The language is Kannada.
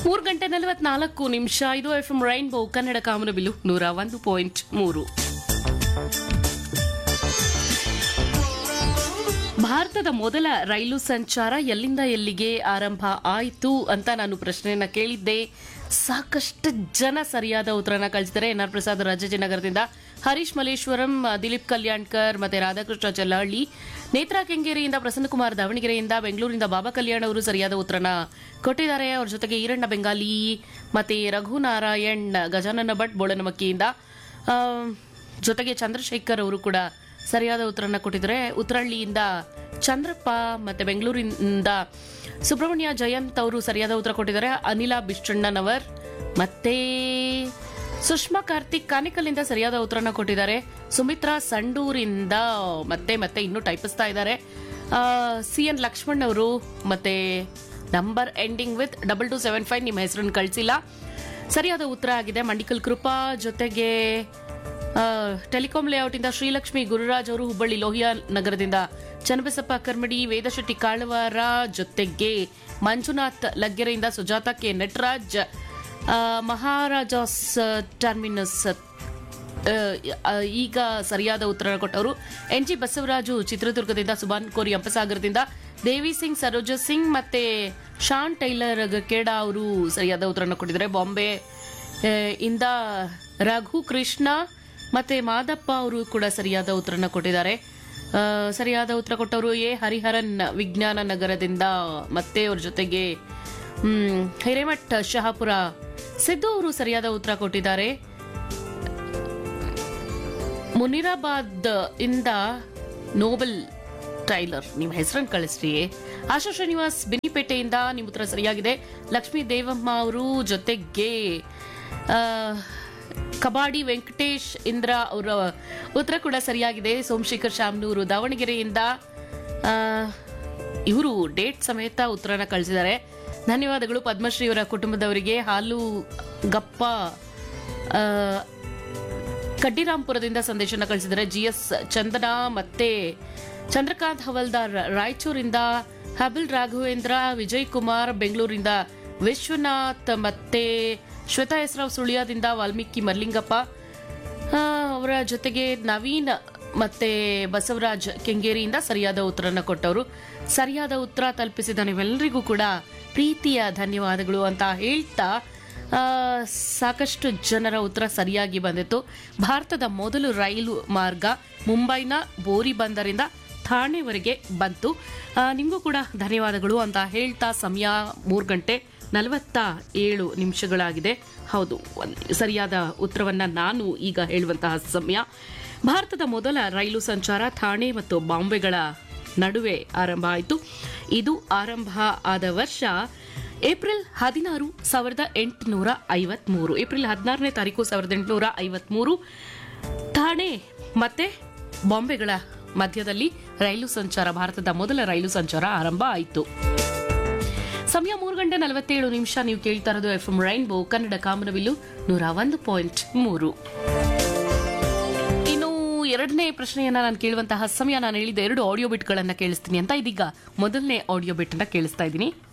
ಮೂರು ಗಂಟೆ ನಲವತ್ನಾಲ್ಕು ನಿಮಿಷ ಇದು ಎಫ್ ಎಂ ರೈನ್ಬೋ ಕನ್ನಡ ಕಾಮನಬಿಲ್ಲು ನೂರ ಒಂದು ಪಾಯಿಂಟ್ ಮೂರು ಭಾರತದ ಮೊದಲ ರೈಲು ಸಂಚಾರ ಎಲ್ಲಿಂದ ಎಲ್ಲಿಗೆ ಆರಂಭ ಆಯಿತು ಅಂತ ನಾನು ಪ್ರಶ್ನೆಯನ್ನ ಕೇಳಿದ್ದೆ ಸಾಕಷ್ಟು ಜನ ಸರಿಯಾದ ಉತ್ತರನ ಕಳಿಸಿದ್ದಾರೆ ಎನ್ ಆರ್ ಪ್ರಸಾದ್ ರಾಜಾಜಿನಗರದಿಂದ ಹರೀಶ್ ಮಲ್ಲೇಶ್ವರಂ ದಿಲೀಪ್ ಕಲ್ಯಾಣ್ಕರ್ ಮತ್ತೆ ರಾಧಾಕೃಷ್ಣ ಚಲ್ಲಹಳ್ಳಿ ನೇತ್ರಾ ಕೆಂಗೇರಿಯಿಂದ ಪ್ರಸನ್ನಕುಮಾರ್ ದಾವಣಗೆರೆಯಿಂದ ಬೆಂಗಳೂರಿಂದ ಬಾಬಾ ಕಲ್ಯಾಣ್ ಅವರು ಸರಿಯಾದ ಉತ್ತರನ ಕೊಟ್ಟಿದ್ದಾರೆ ಅವ್ರ ಜೊತೆಗೆ ಈರಣ್ಣ ಬೆಂಗಾಲಿ ಮತ್ತೆ ರಘುನಾರಾಯಣ್ ಗಜಾನನ ಭಟ್ ಬೋಳನಮಕ್ಕಿಯಿಂದ ಆ, ಜೊತೆಗೆ ಚಂದ್ರಶೇಖರ್ ಅವರು ಕೂಡ ಸರಿಯಾದ ಉತ್ತರನ ಕೊಟ್ಟಿದ್ದಾರೆ ಉತ್ತರಹಳ್ಳಿಯಿಂದ ಚಂದ್ರಪ್ಪ ಮತ್ತೆ ಬೆಂಗಳೂರಿನಿಂದ ಸುಬ್ರಹ್ಮಣ್ಯ ಜಯಂತ್ ಅವರು ಸರಿಯಾದ ಉತ್ತರ ಕೊಟ್ಟಿದ್ದಾರೆ ಅನಿಲ ಬಿಷ್ಟಣ್ಣನವರ್ ಮತ್ತೆ ಸುಷ್ಮಾ ಕಾರ್ತಿಕ್ ಕಾನಿಕಲ್ಲಿಂದ ಸರಿಯಾದ ಉತ್ತರನ ಕೊಟ್ಟಿದ್ದಾರೆ ಸುಮಿತ್ರಾ ಸಂಡೂರಿಂದ ಮತ್ತೆ ಮತ್ತೆ ಇನ್ನೂ ಟೈಪಿಸ್ತಾ ಇದ್ದಾರೆ ಸಿ ಎನ್ ಲಕ್ಷ್ಮಣ್ ಅವರು ಮತ್ತೆ number ending with double two seven five ನಿಮ್ಮ ಹೆಸರನ್ನು ಕಳಿಸಿಲ್ಲ ಸರಿಯಾದ ಉತ್ತರ ಆಗಿದೆ ಮಂಡಿಕಲ್ ಕೃಪಾ ಜೊತೆಗೆ ಆ, ಟೆಲಿಕಾಂ ಲೇಔಟ್ ಇಂದ ಶ್ರೀಲಕ್ಷ್ಮಿ ಗುರುರಾಜ್ ಅವರು ಹುಬ್ಬಳ್ಳಿ ಲೋಹಿಯಾ ನಗರದಿಂದ ಚನ್ನಬಸಪ್ಪ ಕರ್ಮಡಿ ವೇದಶೆಟ್ಟಿ ಕಾಳವಾರ ಜೊತೆಗೆ ಮಂಜುನಾಥ್ ಲಗ್ಗೆರೆಯಿಂದ ಸುಜಾತ ಕೆ ನಟರಾಜ್ ಆ, ಮಹಾರಾಜಾಸ್ ಟರ್ಮಿನಸ್ ಆ, ಆ, ಈಗ ಸರಿಯಾದ ಉತ್ತರ ಕೊಟ್ಟವರು ಎನ್ ಜಿ ಬಸವರಾಜು ಚಿತ್ರದುರ್ಗದಿಂದ ಸುಭಾನ್ ಕೋರಿ ಅಂಪಸಾಗರದಿಂದ ದೇವಿ ಸಿಂಗ್ ಸರೋಜ ಸಿಂಗ್ ಮತ್ತೆ ಶಾನ್ ಟೈಲರ್ ಕೇಡಾ ಅವರು ಸರಿಯಾದ ಉತ್ತರನ ಕೊಟ್ಟಿದ್ದಾರೆ ಬಾಂಬೆ ಆ, ಇಂದ ರಘು ಕೃಷ್ಣ ಮತ್ತೆ ಮಾದಪ್ಪ ಅವರು ಕೂಡ ಸರಿಯಾದ ಉತ್ತರನ ಕೊಟ್ಟಿದ್ದಾರೆ ಆ, ಸರಿಯಾದ ಉತ್ತರ ಕೊಟ್ಟವರು ಎ ಹರಿಹರನ್ ವಿಜ್ಞಾನ ನಗರದಿಂದ ಮತ್ತೆ ಅವ್ರ ಜೊತೆಗೆ ಹ್ಮ್, ಹಿರೇಮಠ್ ಶಹಾಪುರ ಸಿದ್ದು ಅವರು ಸರಿಯಾದ ಉತ್ತರ ಕೊಟ್ಟಿದ್ದಾರೆ ಮುನಿರಾಬಾದ್ ಇಂದ ನೋಬಲ್ ಟೈಲರ್ ನಿಮ್ಮ ಹೆಸರನ್ನು ಕಳಿಸ್ರಿ ಆಶಾ ಶ್ರೀನಿವಾಸ್ ಬಿನಿಪೇಟೆಯಿಂದ ನಿಮ್ಮ ಉತ್ತರ ಸರಿಯಾಗಿದೆ ಲಕ್ಷ್ಮೀ ದೇವಮ್ಮ ಅವರು ಜೊತೆಗೆ ಆ, ಕಬಾಡಿ ವೆಂಕಟೇಶ್ ಇಂದ್ರ ಅವರ ಉತ್ತರ ಕೂಡ ಸರಿಯಾಗಿದೆ ಸೋಮಶೇಖರ್ ಶಾಮ್ನೂರು ದಾವಣಗೆರೆಯಿಂದ ಇವರು ಡೇಟ್ ಸಮೇತ ಉತ್ತರನ ಕಳಿಸಿದ್ದಾರೆ ಧನ್ಯವಾದಗಳು ಪದ್ಮಶ್ರೀ ಅವರ ಕುಟುಂಬದವರಿಗೆ ಹಾಲು ಗಪ್ಪ ಆ, ಕಡ್ಡಿರಾಂಪುರದಿಂದ ಸಂದೇಶನ ಕಳಿಸಿದರೆ ಜಿಎಸ್ ಚಂದನ ಮತ್ತೆ ಚಂದ್ರಕಾಂತ್ ಹವಲ್ದಾರ್ ರಾಯಚೂರಿಂದ ಹಬಿಲ್ ರಾಘವೇಂದ್ರ ವಿಜಯ್ ಕುಮಾರ್ ಬೆಂಗಳೂರಿಂದ ವಿಶ್ವನಾಥ್ ಮತ್ತೆ ಶ್ವೇತಾ ಹೆಸರಾವ್ ಸುಳ್ಯದಿಂದ ವಾಲ್ಮೀಕಿ ಮರ್ಲಿಂಗಪ್ಪ ಆ, ಅವರ ಜೊತೆಗೆ ನವೀನ್ ಮತ್ತೆ ಬಸವರಾಜ್ ಕೆಂಗೇರಿಯಿಂದ ಸರಿಯಾದ ಉತ್ತರನ ಕೊಟ್ಟವರು ಸರಿಯಾದ ಉತ್ತರ ತಲುಪಿಸಿದ ನೀವೆಲ್ಲರಿಗೂ ಕೂಡ ಪ್ರೀತಿಯ ಧನ್ಯವಾದಗಳು ಅಂತ ಹೇಳ್ತಾ ಆ, ಸಾಕಷ್ಟು ಜನರ ಉತ್ತರ ಸರಿಯಾಗಿ ಬಂದಿತ್ತು ಭಾರತದ ಮೊದಲು ರೈಲು ಮಾರ್ಗ ಮುಂಬೈನ ಬೋರಿ ಬಂದರಿಂದ ಥಾಣೆವರೆಗೆ ಬಂತು ಆ, ನಿಮಗೂ ಕೂಡ ಧನ್ಯವಾದಗಳು ಅಂತ ಹೇಳ್ತಾ ಸಮಯ ಮೂರು ಗಂಟೆ ನಲವತ್ತ ಏಳು ನಿಮಿಷಗಳಾಗಿದೆ ಹೌದು ಒಂದ್- ಸರಿಯಾದ ಉತ್ತರವನ್ನ ನಾನು ಈಗ ಹೇಳುವಂತಹ ಸಮಯ ಭಾರತದ ಮೊದಲ ರೈಲು ಸಂಚಾರ ಥಾಣೆ ಮತ್ತು ಬಾಂಬೆಗಳ ನಡುವೆ ಆರಂಭ ಆಯಿತು ಇದು ಆರಂಭ ಆದ ವರ್ಷ ಏಪ್ರಿಲ್ ಹದಿನಾರು ಸಾವಿರದ ಎಂಟುನೂರ ಐವತ್ಮೂರು ಏಪ್ರಿಲ್ ಹದಿನಾರನೇ ತಾರೀಕು ಸಾವಿರದ ಎಂಟುನೂರ ಐವತ್ಮೂರು ಥಾಣೆ ಮತ್ತೆ ಬಾಂಬೆಗಳ ಮಧ್ಯದಲ್ಲಿ ರೈಲು ಸಂಚಾರ ಭಾರತದ ಮೊದಲ ರೈಲು ಸಂಚಾರ ಆರಂಭ ಆಯಿತು ಸಮಯ ಮೂರು ಗಂಟೆ ನಲವತ್ತೇಳು ನಿಮಿಷ ನೀವು ಕೇಳ್ತಾ ಇರೋದು ಎಫ್ ಎಂ ರೈನ್ಬೋ ಕನ್ನಡ ಕಾಮನವಿಲ್ಲು ನೂರ ಒಂದು ಪಾಯಿಂಟ್ ಮೂರು ಇನ್ನು ಎರಡನೇ ಪ್ರಶ್ನೆಯನ್ನ ನಾನು ಕೇಳುವಂತಹ ಸಮಯ ನಾನು ಹೇಳಿದ ಎರಡು ಆಡಿಯೋ ಬಿಟ್ಗಳನ್ನ ಕೇಳಿಸ್ತೀನಿ ಅಂತ ಇದೀಗ ಮೊದಲನೇ ಆಡಿಯೋ ಬಿಟ್ ಅನ್ನ ಕೇಳಿಸ್ತಾ ಇದ್ದೀನಿ